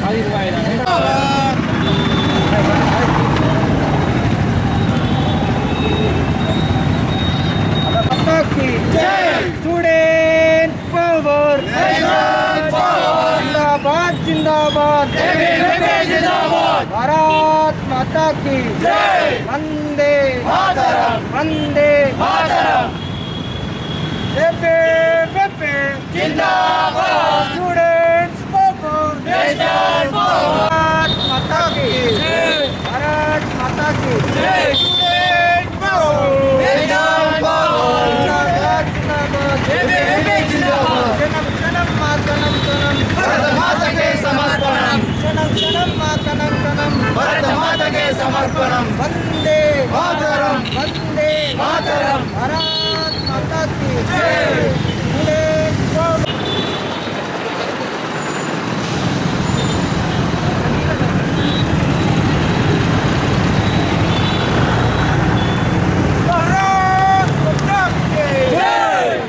Student power జిందాబాద్ జిందాబాద్ భారత్ మాతా కి వందే వందే పెప్పే పెప్పే స్టూడెంట్స్ పవర్ భారత్ మాతా కి భారత్ మాతా కి స్టూడెంట్ పవర్ జిందాబాద్ జిందాబాద్ జనం జనం మాతనం తనం మాతకే సమర్పణం జనం జనం మాతనం తనం భరత మాతకే సమర్పణం వందే మాతరం. వందే మాతరం. భారత్ మాతా కి స్టూడెంట్ పవర్ భారత్ మాతా కి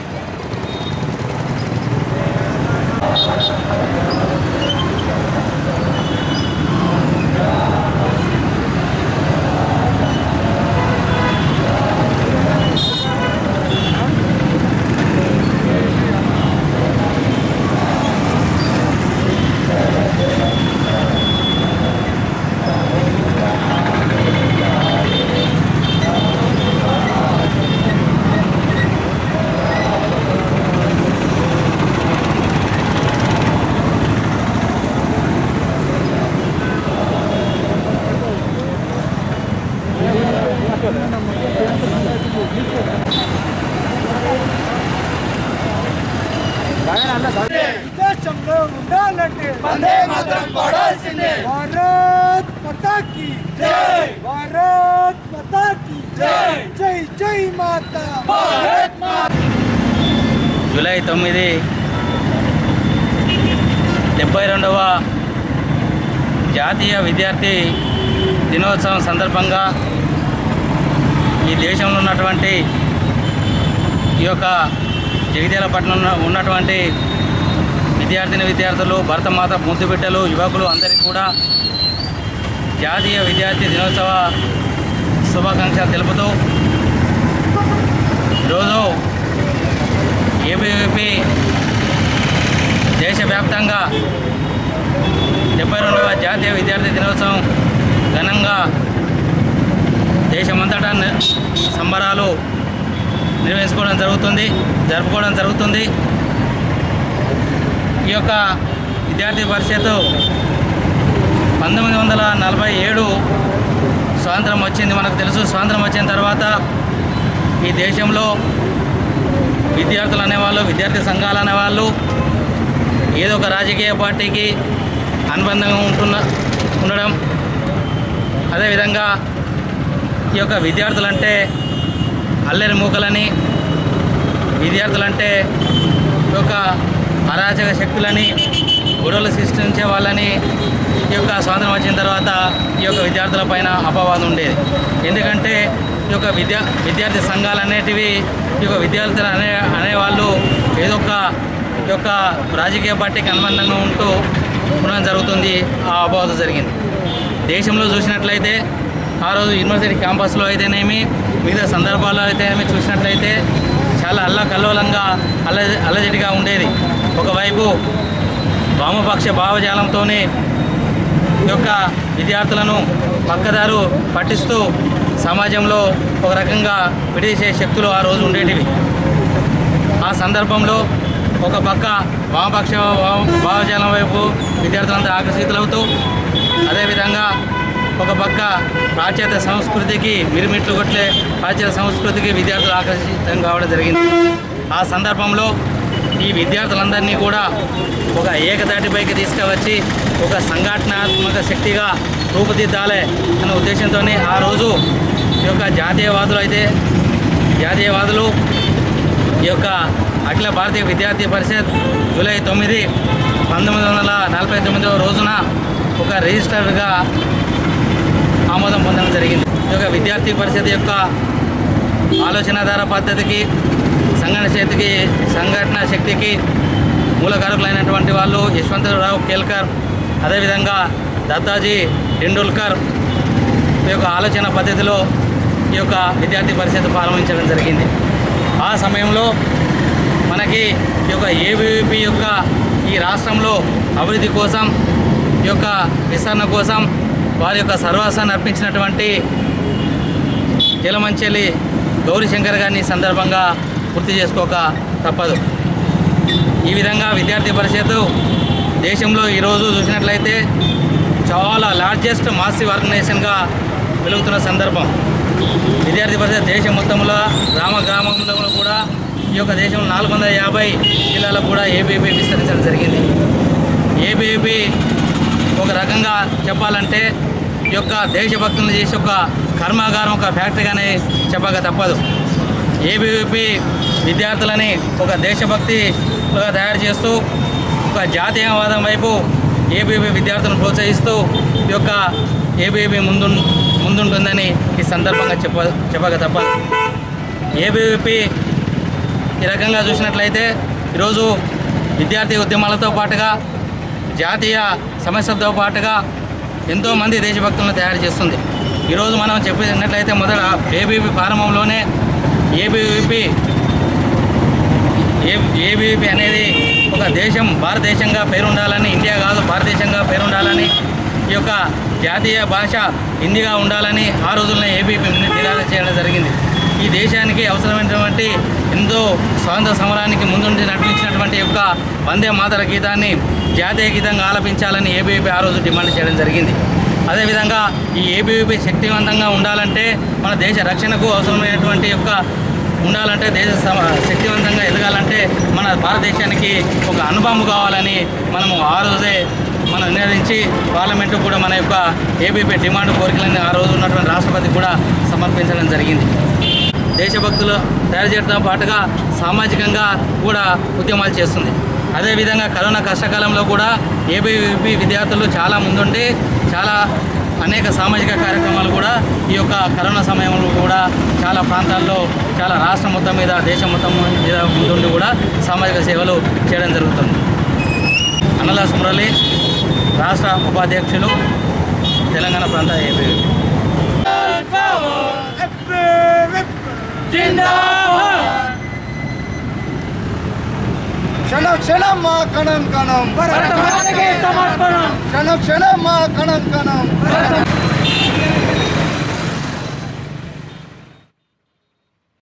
దేశంలో ఉండాలంటే వందే మాత్రం పాడాల్సిందే భారత్ మాతాకి జై భారత్ మాతాకి జై. జై జై మాతా భారత్ మాత జూలై తొమ్మిది డెబ్బై రెండవ జాతీయ విద్యార్థి దినోత్సవం సందర్భంగా ఈ దేశంలో ఉన్నటువంటి ఈ యొక్క జగిత్యాల పట్టణంలో ఉన్నటువంటి విద్యార్థిని విద్యార్థులు భరతమాత ముద్దు బిడ్డలు యువకులు అందరికీ కూడా జాతీయ విద్యార్థి దినోత్సవ శుభాకాంక్షలు తెలుపుతూ ఈరోజు ఏబీవీపీ దేశవ్యాప్తంగా డెబ్బై రెండవ జాతీయ విద్యార్థి దినోత్సవం ఘనంగా దేశమంతటా ని- సంబరాలు నిర్వహించుకోవడం జరుగుతుంది జరుపుకోవడం జరుగుతుంది ఈ యొక్క విద్యార్థి పరిషత్తు పంతొమ్మిది వందల నలభై ఏడు స్వాతంత్రం వచ్చింది మనకు తెలుసు స్వాతంత్రం వచ్చిన తర్వాత ఈ దేశంలో విద్యార్థులు అనేవాళ్ళు విద్యార్థి సంఘాలు అనేవాళ్ళు ఏదో ఒక రాజకీయ పార్టీకి అనుబంధంగా ఉంటున్న ఉండడం అదేవిధంగా ఈ యొక్క విద్యార్థులంటే అల్లరి మూకలని విద్యార్థులంటే ఈ యొక్క అరాచక శక్తులని గొడవలు సృష్టించే వాళ్ళని ఈ యొక్క స్వాతంత్రం వచ్చిన తర్వాత ఈ యొక్క విద్యార్థుల పైన అపవాదం ఉండేది ఎందుకంటే ఈ యొక్క విద్యా విద్యార్థి సంఘాలు అనేటివి ఈ యొక్క విద్యార్థులు అనే అనేవాళ్ళు ఏదో ఒక ఈ యొక్క రాజకీయ పార్టీకి అనుబంధంగా ఉంటూ ఉండడం జరుగుతుంది ఆ అపవాదం జరిగింది దేశంలో చూసినట్లయితే ఆ రోజు యూనివర్సిటీ క్యాంపస్లో అయితేనేమి వివిధ సందర్భాల్లో అయితేనేమి చూసినట్లయితే చాలా అల్లకల్లోలంగా అల్ల అల్లజడిగా ఉండేది ఒకవైపు వామపక్ష భావజాలంతోనే ఈ యొక్క విద్యార్థులను పక్కదారు పట్టిస్తూ సమాజంలో ఒక రకంగా విడదీసే శక్తులు ఆ రోజు ఉండేటివి ఆ సందర్భంలో ఒక పక్క వామపక్ష భావ- భావజాలం వైపు విద్యార్థులంతా ఆకర్షితులవుతూ అదేవిధంగా ఒక పక్క పాశ్చాత్య సంస్కృతికి మిరుమిట్లు కొట్లే పాశ్చాత్య సంస్కృతికి విద్యార్థులు ఆకర్షితం కావడం జరిగింది ఆ సందర్భంలో ఈ విద్యార్థులందరినీ కూడా ఒక ఏకదాటిపైకి తీసుకువచ్చి ఒక సంఘటనాత్మక శక్తిగా రూపుదిద్దాలి అనే ఉద్దేశంతో ఆ రోజు ఈ యొక్క జాతీయవాదులు అయితే జాతీయవాదులు ఈ యొక్క అఖిల భారతీయ విద్యార్థి పరిషత్ జూలై తొమ్మిది పంతొమ్మిది వందల నలభై తొమ్మిదవ రోజున ఒక రిజిస్టర్గా ఆమోదం పొందడం జరిగింది ఈ యొక్క విద్యార్థి పరిషత్ యొక్క ఆలోచనాధార పద్ధతికి సంఘటన శక్తికి సంఘటన శక్తికి మూలకారకులైనటువంటి వాళ్ళు యశ్వంతరావు కేల్కర్ అదేవిధంగా దత్తాజీ టెండూల్కర్ ఈ యొక్క ఆలోచన పద్ధతిలో ఈ యొక్క విద్యార్థి పరిషత్ ప్రారంభించడం జరిగింది ఆ సమయంలో మనకి ఈ యొక్క ఏబీవీపీ యొక్క ఈ రాష్ట్రంలో అభివృద్ధి కోసం ఈ యొక్క విస్తరణ కోసం వారి యొక్క సర్వాసాన్ని అర్పించినటువంటి జలమంచెలి గౌరీశంకర్ గారిని ఈ సందర్భంగా గుర్తు చేసుకోక తప్పదు ఈ విధంగా విద్యార్థి పరిషత్ దేశంలో ఈరోజు చూసినట్లయితే చాలా లార్జెస్ట్ మాసివ్ ఆర్గనైజేషన్గా వెలుగుతున్న సందర్భం విద్యార్థి పరిషత్ దేశం మొత్తంలో గ్రామ గ్రామంలో కూడా ఈ యొక్క దేశంలో నాలుగు వందల యాభై జిల్లాలకు కూడా ఏబీపీ విస్తరించడం జరిగింది ఏబీపీ ఒక రకంగా చెప్పాలంటే ఈ యొక్క దేశభక్తులను చేసే ఒక కర్మాగారం ఒక ఫ్యాక్టరీగానే చెప్పక తప్పదు ఏబీవీపీ విద్యార్థులని ఒక దేశభక్తిగా తయారు చేస్తూ ఒక జాతీయవాదం వైపు ఏబీవీ విద్యార్థులను ప్రోత్సహిస్తూ ఈ యొక్క ఏబీవీ ముందు ముందుంటుందని ఈ సందర్భంగా చెప్ప చెప్పక తప్పదు ఏబీవీపీ ఈ రకంగా చూసినట్లయితే ఈరోజు విద్యార్థి ఉద్యమాలతో పాటుగా జాతీయ సమస్యలతో పాటుగా ఎంతోమంది దేశభక్తులను తయారు చేస్తుంది ఈరోజు మనం చెప్పినట్లయితే మొదట ఏబీపీ ప్రారంభంలోనే ఏబీవీపీ ఏ ఏబీవీపీ అనేది ఒక దేశం భారతదేశంగా పేరుండాలని ఇండియా కాదు భారతదేశంగా పేరుండాలని ఈ యొక్క జాతీయ భాష హిందీగా ఉండాలని ఆ రోజుల్లో ఏబీపీ నిరాశ చేయడం జరిగింది ఈ దేశానికి అవసరమైనటువంటి ఎంతో స్వాతంత్ర సమరానికి ముందుండి నడిపించినటువంటి యొక్క వందే మాతర గీతాన్ని జాతీయ గీతంగా ఆలపించాలని ఏబీవీపీ ఆ రోజు డిమాండ్ చేయడం జరిగింది అదేవిధంగా ఈ ఏబీవీపీ శక్తివంతంగా ఉండాలంటే మన దేశ రక్షణకు అవసరమైనటువంటి యొక్క ఉండాలంటే దేశ సమ శక్తివంతంగా ఎదగాలంటే మన భారతదేశానికి ఒక అనుభవం కావాలని మనము ఆ రోజే మనం నిర్ణయించి పార్లమెంటు కూడా మన యొక్క ఏబీపీ డిమాండ్ కోరికలని ఆ రోజు ఉన్నటువంటి రాష్ట్రపతి కూడా సమర్పించడం జరిగింది దేశభక్తులు తయారు చేయడంతో పాటుగా సామాజికంగా కూడా ఉద్యమాలు చేస్తుంది అదేవిధంగా కరోనా కష్టకాలంలో కూడా ఏబీవీపీ విద్యార్థులు చాలా ముందుండి చాలా అనేక సామాజిక కార్యక్రమాలు కూడా ఈ యొక్క కరోనా సమయంలో కూడా చాలా ప్రాంతాల్లో చాలా రాష్ట్రం మొత్తం మీద దేశం మొత్తం మీద ముందుండి కూడా సామాజిక సేవలు చేయడం జరుగుతుంది అన్నలాస్ మురళి రాష్ట్ర ఉపాధ్యక్షులు తెలంగాణ ప్రాంత ఏబీవీ జిందాబాద్ క్షణ క్షణం మా కణం కణం భారత మాతకే సమర్పణం క్షణ క్షణం మా కణం కణం